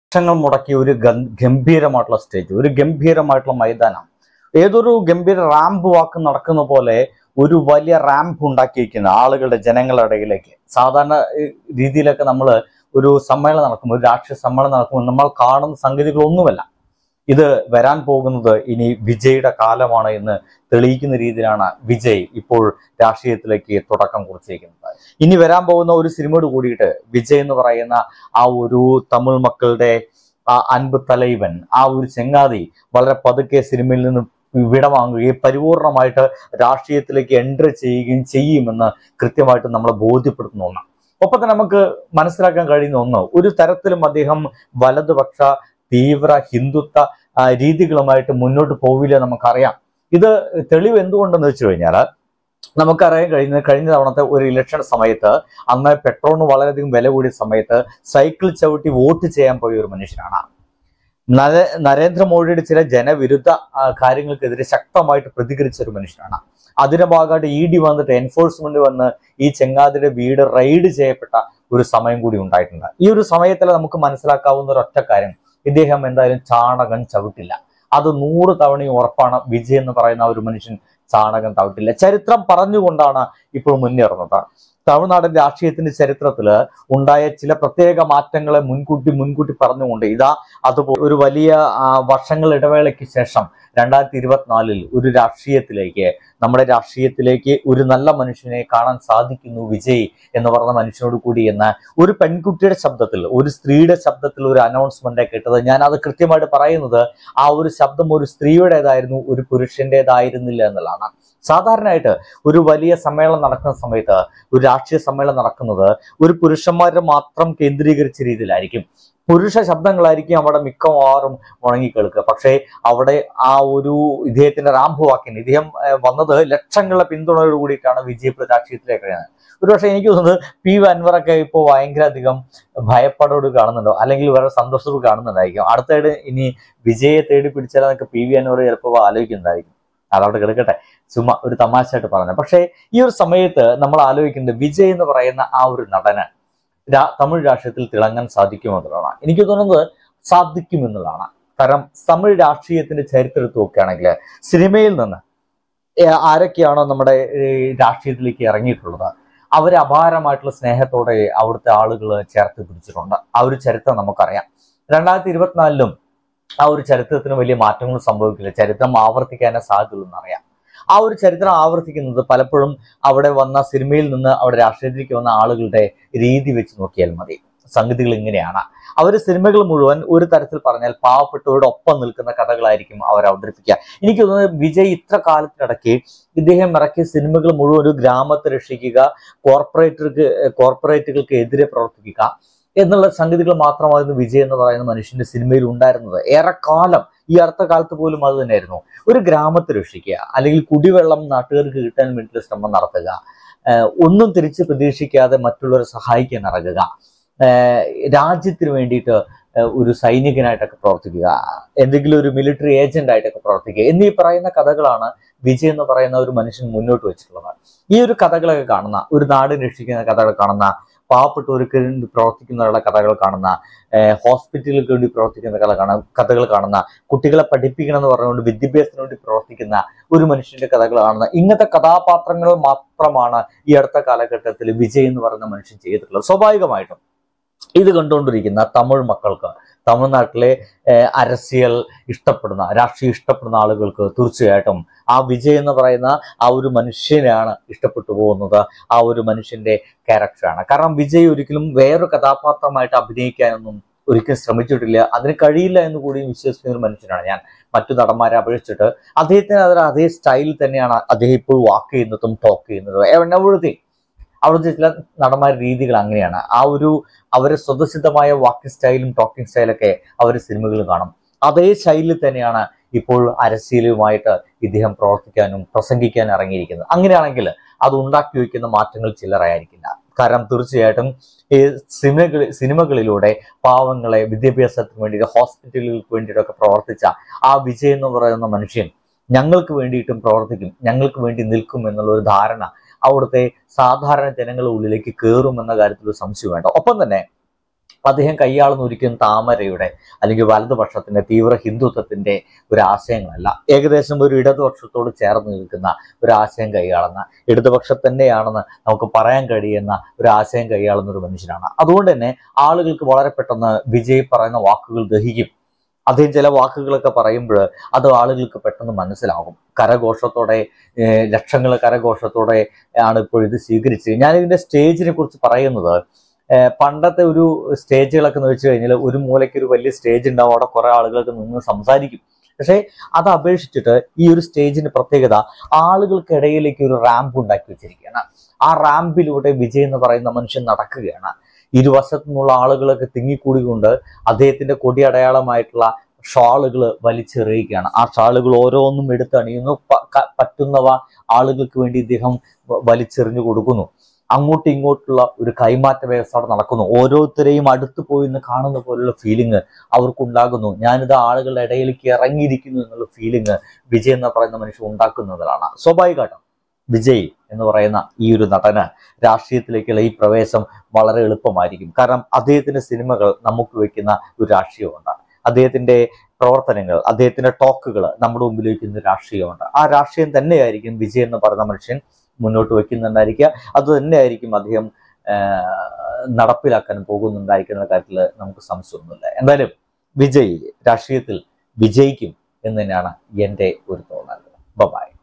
ലക്ഷങ്ങൾ മുടക്കിയ ഒരു ഗം- ഗംഭീരമായിട്ടുള്ള സ്റ്റേജ് ഒരു ഗംഭീരമായിട്ടുള്ള മൈതാനം ഏതൊരു ഗംഭീര റാമ്പ് വാക്ക് നടക്കുന്ന പോലെ ഒരു വലിയ റാമ്പ് ഉണ്ടാക്കിയിരിക്കുന്ന ആളുകളുടെ ജനങ്ങളുടെ ഇടയിലേക്ക് സാധാരണ ഏഹ്, രീതിയിലൊക്കെ നമ്മൾ ഒരു സമ്മേളനം നടക്കുമ്പോൾ ഒരു രാഷ്ട്രീയ സമ്മേളനം നടക്കുമ്പോൾ നമ്മൾ കാണുന്ന സംഗതികളൊന്നുമല്ല ഇത് വരാൻ പോകുന്നത് ഇനി വിജയുടെ കാലമാണ് എന്ന് തെളിയിക്കുന്ന രീതിയിലാണ് വിജയ് ഇപ്പോൾ രാഷ്ട്രീയത്തിലേക്ക് തുടക്കം കുറിച്ചിരിക്കുന്നത് ഇനി വരാൻ പോകുന്ന ഒരു സിനിമയോട് കൂടിയിട്ട് വിജയ് എന്ന് പറയുന്ന ആ ഒരു തമിഴ് മക്കളുടെ ആ അൻപ് തലൈവൻ ആ ഒരു ചെങ്ങാതി വളരെ പതുക്കെ സിനിമയിൽ നിന്ന് വിടവാങ്ങുകയും പരിപൂർണമായിട്ട് രാഷ്ട്രീയത്തിലേക്ക് എൻട്രി ചെയ്യുകയും ചെയ്യുമെന്ന് കൃത്യമായിട്ട് നമ്മളെ ബോധ്യപ്പെടുത്തുന്ന ഒന്നാണ് ഒപ്പം തന്നെ നമുക്ക് മനസ്സിലാക്കാൻ കഴിയുന്ന ഒന്ന് ഒരു തരത്തിലും അദ്ദേഹം വലതുപക്ഷ തീവ്ര ഹിന്ദുത്വ ആ, രീതികളുമായിട്ട് മുന്നോട്ട് പോവില്ല നമുക്കറിയാം ഇത് തെളിവ് എന്തുകൊണ്ടെന്ന് വെച്ച് കഴിഞ്ഞാൽ നമുക്കറിയാൻ കഴിയുന്നത് കഴിഞ്ഞ തവണത്തെ ഒരു ഇലക്ഷൻ സമയത്ത് അന്ന് പെട്രോളിന് വളരെയധികം വില കൂടിയ സമയത്ത് സൈക്കിൾ ചവിട്ടി വോട്ട് ചെയ്യാൻ പോയ ഒരു മനുഷ്യനാണ് നര- നരേന്ദ്രമോദിയുടെ ചില ജനവിരുദ്ധ ആ, കാര്യങ്ങൾക്കെതിരെ ശക്തമായിട്ട് പ്രതികരിച്ച ഒരു മനുഷ്യനാണ് അതിന്റെ ഭാഗമായിട്ട് ഇ ഡി വന്നിട്ട് എൻഫോഴ്സ്മെന്റ് വന്ന് ഈ ചെങ്ങാതിയുടെ വീട് റെയ്ഡ് ചെയ്യപ്പെട്ട ഒരു സമയം കൂടി ഉണ്ടായിട്ടുണ്ട് ഈ ഒരു സമയത്തിൽ നമുക്ക് മനസ്സിലാക്കാവുന്ന ഒരു ഒറ്റ കാര്യം ഇദ്ദേഹം എന്തായാലും ചാണകം ചവിട്ടില്ല അത് നൂറ് തവണയും ഉറപ്പാണ് വിജയ് എന്ന് പറയുന്ന ആ ഒരു മനുഷ്യൻ ചാണകം ചവിട്ടില്ല ചരിത്രം പറഞ്ഞുകൊണ്ടാണ് ഇപ്പോൾ മുന്നേറുന്നത് തമിഴ്നാടൻ രാഷ്ട്രീയത്തിന്റെ ചരിത്രത്തിൽ ഉണ്ടായ ചില പ്രത്യേക മാറ്റങ്ങളെ മുൻകൂട്ടി മുൻകൂട്ടി പറഞ്ഞുകൊണ്ട് ഇതാ അതുപോലെ ഒരു വലിയ ആ, വർഷങ്ങൾ ഇടവേളയ്ക്ക് ശേഷം രണ്ടായിരത്തി ഇരുപത്തിനാലിൽ ഒരു രാഷ്ട്രീയത്തിലേക്ക് നമ്മുടെ രാഷ്ട്രീയത്തിലേക്ക് ഒരു നല്ല മനുഷ്യനെ കാണാൻ സാധിക്കുന്നു വിജയ് എന്ന് പറഞ്ഞ മനുഷ്യനോട് കൂടി എന്ന് ഒരു പെൺകുട്ടിയുടെ ശബ്ദത്തിൽ ഒരു സ്ത്രീയുടെ ശബ്ദത്തിൽ ഒരു അനൗൺസ്മെന്റ് കേട്ടത് ഞാൻ അത് കൃത്യമായിട്ട് പറയുന്നത് ആ ഒരു ശബ്ദം ഒരു സ്ത്രീയുടേതായിരുന്നു ഒരു പുരുഷന്റേതായിരുന്നില്ല എന്നുള്ളതാണ് സാധാരണയായിട്ട് ഒരു വലിയ സമ്മേളനം നടക്കുന്ന സമയത്ത് ഒരു രാഷ്ട്രീയ സമ്മേളനം നടക്കുന്നത് ഒരു പുരുഷന്മാരെ മാത്രം കേന്ദ്രീകരിച്ച രീതിയിലായിരിക്കും പുരുഷ ശബ്ദങ്ങളായിരിക്കും അവിടെ മിക്കവാറും മുഴങ്ങി കേൾക്കുക പക്ഷേ അവിടെ ആ ഒരു ഇദ്ദേഹത്തിന്റെ റാംഭുവാക്കിന് ഇദ്ദേഹം ഏഹ്, വന്നത് ലക്ഷങ്ങളുടെ പിന്തുണയോട് കൂടിയിട്ടാണ് വിജയപുര രാഷ്ട്രീയത്തിലേക്ക് കഴിയുന്നത് ഒരുപക്ഷെ എനിക്ക് തോന്നുന്നത് പി വി അൻവറൊക്കെ ഇപ്പോൾ ഭയങ്കര അധികം ഭയപ്പാടോട് കാണുന്നുണ്ടോ അല്ലെങ്കിൽ വേറെ സന്തോഷത്തോട് കാണുന്നുണ്ടായിരിക്കും അടുത്തായിട്ട് ഇനി വിജയെ തേടി പിടിച്ചാലൊക്കെ പി വി അൻവർ ചിലപ്പോൾ ആലോചിക്കുന്നുണ്ടായിരിക്കും അതവിടെ കിടക്കട്ടെ ചുമ്മാ ഒരു തമാശയായിട്ട് പറഞ്ഞു പക്ഷേ ഈ ഒരു സമയത്ത് നമ്മൾ ആലോചിക്കുന്നത് വിജയ് എന്ന് പറയുന്ന ആ ഒരു നടന് രാ- തമിഴ് രാഷ്ട്രീയത്തിൽ തിളങ്ങാൻ സാധിക്കുമെന്നുള്ളതാണ് എനിക്ക് തോന്നുന്നത് സാധിക്കുമെന്നുള്ളതാണ് കാരണം തമിഴ് രാഷ്ട്രീയത്തിന്റെ ചരിത്രം എടുത്ത് നോക്കുകയാണെങ്കിൽ സിനിമയിൽ നിന്ന് ഏ- ആരൊക്കെയാണോ നമ്മുടെ ഈ രാഷ്ട്രീയത്തിലേക്ക് ഇറങ്ങിയിട്ടുള്ളത് അവർ അപാരമായിട്ടുള്ള സ്നേഹത്തോടെ അവിടുത്തെ ആളുകൾ ചേർത്ത് പിടിച്ചിട്ടുണ്ട് ആ ഒരു ചരിത്രം നമുക്കറിയാം രണ്ടായിരത്തി ഇരുപത്തിനാലിലും ആ ഒരു ചരിത്രത്തിന് വലിയ മാറ്റങ്ങൾ സംഭവിക്കില്ല ചരിത്രം ആവർത്തിക്കാനേ സാധ്യതയുള്ളൂ എന്നറിയാം ആ ഒരു ചരിത്രം ആവർത്തിക്കുന്നത് പലപ്പോഴും അവിടെ വന്ന സിനിമയിൽ നിന്ന് അവിടെ രാഷ്ട്രീയത്തിലേക്ക് വന്ന ആളുകളുടെ രീതി വെച്ച് നോക്കിയാൽ മതി സംഗതികൾ ഇങ്ങനെയാണ് അവർ സിനിമകൾ മുഴുവൻ ഒരു തരത്തിൽ പറഞ്ഞാൽ പാവപ്പെട്ടവരുടെ ഒപ്പം നിൽക്കുന്ന കഥകളായിരിക്കും അവർ അവതരിപ്പിക്കുക എനിക്ക് തോന്നുന്നത് വിജയ് ഇത്ര കാലത്തിനിടയ്ക്ക് ഇദ്ദേഹം ഇറക്കിയ സിനിമകൾ മുഴുവൻ ഒരു ഗ്രാമത്തെ രക്ഷിക്കുക കോർപ്പറേറ്റർക്ക് കോർപ്പറേറ്റുകൾക്ക് എതിരെ പ്രവർത്തിക്കുക എന്നുള്ള സംഗതികൾ മാത്രമായിരുന്നു വിജയ് എന്ന് പറയുന്ന മനുഷ്യന്റെ സിനിമയിൽ ഉണ്ടായിരുന്നത് ഏറെക്കാലം ഈ അടുത്ത കാലത്ത് പോലും അത് തന്നെയായിരുന്നു ഒരു ഗ്രാമത്തെ രക്ഷിക്കുക അല്ലെങ്കിൽ കുടിവെള്ളം നാട്ടുകാർക്ക് കിട്ടാൻ വേണ്ടിയിട്ട് ശ്രമം നടത്തുക ഏഹ് ഒന്നും തിരിച്ച് പ്രതീക്ഷിക്കാതെ മറ്റുള്ളവരെ സഹായിക്കാൻ ഇറങ്ങുക ഏഹ് രാജ്യത്തിന് വേണ്ടിയിട്ട് ഏഹ് ഒരു സൈനികനായിട്ടൊക്കെ പ്രവർത്തിക്കുക എന്തെങ്കിലും ഒരു മിലിറ്ററി ഏജന്റ് ആയിട്ടൊക്കെ പ്രവർത്തിക്കുക എന്നീ പറയുന്ന കഥകളാണ് വിജയ് എന്ന് പറയുന്ന ഒരു മനുഷ്യൻ മുന്നോട്ട് വെച്ചിട്ടുള്ളത് ഈ ഒരു കഥകളൊക്കെ കാണുന്ന ഒരു നാട് രക്ഷിക്കുന്ന കഥകൾ കാണുന്ന പാവപ്പെട്ടവർക്ക് വേണ്ടി പ്രവർത്തിക്കുന്നവരുടെ കഥകൾ കാണുന്ന ഏഹ് ഹോസ്പിറ്റലുകൾക്ക് വേണ്ടി പ്രവർത്തിക്കുന്ന കഥ കാണാം കഥകൾ കാണുന്ന കുട്ടികളെ പഠിപ്പിക്കണം എന്ന് പറഞ്ഞുകൊണ്ട് വിദ്യാഭ്യാസത്തിന് വേണ്ടി പ്രവർത്തിക്കുന്ന ഒരു മനുഷ്യന്റെ കഥകൾ കാണുന്ന ഇങ്ങനത്തെ കഥാപാത്രങ്ങൾ മാത്രമാണ് ഈ അടുത്ത കാലഘട്ടത്തിൽ വിജയ് എന്ന് പറയുന്ന മനുഷ്യൻ ചെയ്തിട്ടുള്ളത് സ്വാഭാവികമായിട്ടും ഇത് കണ്ടുകൊണ്ടിരിക്കുന്ന തമിഴ് മക്കൾക്ക് തമിഴ്നാട്ടിലെ ഏഹ്, അരസിയൽ ഇഷ്ടപ്പെടുന്ന രാഷ്ട്രീയം ഇഷ്ടപ്പെടുന്ന ആളുകൾക്ക് തീർച്ചയായിട്ടും ആ വിജയ് എന്ന് പറയുന്ന ആ ഒരു മനുഷ്യനെയാണ് ഇഷ്ടപ്പെട്ടു പോകുന്നത് ആ ഒരു മനുഷ്യന്റെ ക്യാരക്ടറാണ് കാരണം വിജയ് ഒരിക്കലും വേറൊരു കഥാപാത്രമായിട്ട് അഭിനയിക്കാനൊന്നും ഒരിക്കലും ശ്രമിച്ചിട്ടില്ല അതിന് കഴിയില്ല എന്ന് കൂടി വിശ്വസിക്കുന്ന ഒരു മനുഷ്യനാണ് ഞാൻ മറ്റു നടന്മാരെ അപേക്ഷിച്ചിട്ട് അദ്ദേഹത്തിന് അതിൽ അതേ സ്റ്റൈലിൽ തന്നെയാണ് അദ്ദേഹം ഇപ്പോൾ വാക്ക് ചെയ്യുന്നതും ടോക്ക് ചെയ്യുന്നതും എവിടെത്തി അവിടുത്തെ ചില നടന്മാരുടെ രീതികൾ അങ്ങനെയാണ് ആ ഒരു അവരെ സ്വതസിദ്ധമായ വാക്കിംഗ് സ്റ്റൈലും ടോക്കിംഗ് സ്റ്റൈലൊക്കെ അവർ സിനിമകളിൽ കാണും അതേ ശൈലിയിൽ തന്നെയാണ് ഇപ്പോൾ അരസ്യലുമായിട്ട് ഇദ്ദേഹം പ്രവർത്തിക്കാനും പ്രസംഗിക്കാനും ഇറങ്ങിയിരിക്കുന്നത് അങ്ങനെയാണെങ്കിൽ അത് ഉണ്ടാക്കി വയ്ക്കുന്ന മാറ്റങ്ങൾ ചില്ലറയായിരിക്കില്ല കാരണം തീർച്ചയായിട്ടും ഈ സിനിമകളിൽ സിനിമകളിലൂടെ പാവങ്ങളെ വിദ്യാഭ്യാസത്തിന് വേണ്ടിയിട്ട് ഹോസ്പിറ്റലുകൾക്ക് വേണ്ടിയിട്ടൊക്കെ പ്രവർത്തിച്ച ആ വിജയ് എന്ന് പറയുന്ന മനുഷ്യൻ ഞങ്ങൾക്ക് വേണ്ടിയിട്ടും പ്രവർത്തിക്കും ഞങ്ങൾക്ക് വേണ്ടി നിൽക്കും എന്നുള്ള ഒരു ധാരണ അവിടുത്തെ സാധാരണ ജനങ്ങളുടെ ഉള്ളിലേക്ക് കയറും എന്ന കാര്യത്തിൽ ഒരു സംശയം വേണ്ട ഒപ്പം തന്നെ അദ്ദേഹം കൈയാളുന്ന ഒരിക്കലും താമരയുടെ അല്ലെങ്കിൽ വലതുപക്ഷത്തിന്റെ തീവ്ര ഹിന്ദുത്വത്തിന്റെ ഒരു ആശയങ്ങളല്ല ഏകദേശം ഒരു ഇടതുപക്ഷത്തോട് ചേർന്ന് നിൽക്കുന്ന ഒരു ആശയം കൈയാളുന്ന ഇടതുപക്ഷം തന്നെയാണെന്ന് നമുക്ക് പറയാൻ കഴിയുന്ന ഒരു ആശയം കൈയാളുന്ന ഒരു മനുഷ്യനാണ് അതുകൊണ്ട് തന്നെ ആളുകൾക്ക് വളരെ പെട്ടെന്ന് വിജയ് പറയുന്ന വാക്കുകൾ ദഹിക്കും അദ്ദേഹം ചില വാക്കുകളൊക്കെ പറയുമ്പോൾ അത് ആളുകൾക്ക് പെട്ടെന്ന് മനസ്സിലാകും കരഘോഷത്തോടെ ഏഹ് ലക്ഷങ്ങൾ കരഘോഷത്തോടെ ആണ് ഇപ്പോൾ ഇത് സ്വീകരിച്ചത് ഞാൻ ഇതിന്റെ സ്റ്റേജിനെ കുറിച്ച് പറയുന്നത് ഏഹ് പണ്ടത്തെ ഒരു സ്റ്റേജുകളൊക്കെ എന്ന് വെച്ച് കഴിഞ്ഞാൽ ഒരു മൂലയ്ക്ക് ഒരു വലിയ സ്റ്റേജ് ഉണ്ടാവും അവിടെ കുറെ ആളുകൾക്ക് നിന്ന് സംസാരിക്കും പക്ഷേ അത് അപേക്ഷിച്ചിട്ട് ഈ ഒരു സ്റ്റേജിന്റെ പ്രത്യേകത ആളുകൾക്കിടയിലേക്ക് ഒരു റാമ്പ് ഉണ്ടാക്കി വെച്ചിരിക്കുകയാണ് ആ റാമ്പിലൂടെ വിജയ് എന്ന് പറയുന്ന മനുഷ്യൻ നടക്കുകയാണ് ഇരുവശത്തു നിന്നുള്ള ആളുകളൊക്കെ തിങ്ങിക്കൂടിക്കൊണ്ട് അദ്ദേഹത്തിന്റെ കൊടി അടയാളമായിട്ടുള്ള ഷാളുകൾ വലിച്ചെറിയുകയാണ് ആ ഷാളുകൾ ഓരോന്നും എടുത്തണിയുന്നു പ- ക- പറ്റുന്നവ ആളുകൾക്ക് വേണ്ടി ഇദ്ദേഹം വ- വലിച്ചെറിഞ്ഞു കൊടുക്കുന്നു അങ്ങോട്ടും ഇങ്ങോട്ടുള്ള ഒരു കൈമാറ്റ വ്യവസ്ഥ അവിടെ നടക്കുന്നു ഓരോരുത്തരെയും അടുത്ത് പോയി നിന്ന് കാണുന്ന പോലുള്ള ഫീലിംഗ് അവർക്കുണ്ടാകുന്നു ഞാനിത് ആളുകളുടെ ഇടയിലേക്ക് ഇറങ്ങിയിരിക്കുന്നു എന്നുള്ള ഫീലിംഗ് വിജയ് എന്ന് പറയുന്ന മനുഷ്യൻ ഉണ്ടാക്കുന്നതിലാണ് സ്വാഭാവികമായിട്ടും വിജയ് എന്ന് പറയുന്ന ഈ ഒരു നടന് രാഷ്ട്രീയത്തിലേക്കുള്ള ഈ പ്രവേശം വളരെ എളുപ്പമായിരിക്കും കാരണം അദ്ദേഹത്തിന്റെ സിനിമകൾ നമുക്ക് വെക്കുന്ന ഒരു രാഷ്ട്രീയമുണ്ട് അദ്ദേഹത്തിന്റെ പ്രവർത്തനങ്ങൾ അദ്ദേഹത്തിന്റെ ടോക്കുകൾ നമ്മുടെ മുമ്പിൽ വയ്ക്കുന്ന രാഷ്ട്രീയമുണ്ട് ആ രാഷ്ട്രീയം തന്നെയായിരിക്കും വിജയ് എന്ന് പറയുന്ന മനുഷ്യൻ മുന്നോട്ട് വയ്ക്കുന്നുണ്ടായിരിക്കുക അത് തന്നെയായിരിക്കും അദ്ദേഹം ആഹ്, നടപ്പിലാക്കാൻ പോകുന്നുണ്ടായിരിക്കുന്ന കാര്യത്തിൽ നമുക്ക് സംശയമൊന്നുമില്ല എന്തായാലും വിജയ് രാഷ്ട്രീയത്തിൽ വിജയിക്കും എന്ന് തന്നെയാണ് എൻ്റെ ഒരു തോന്നൽ ബൈ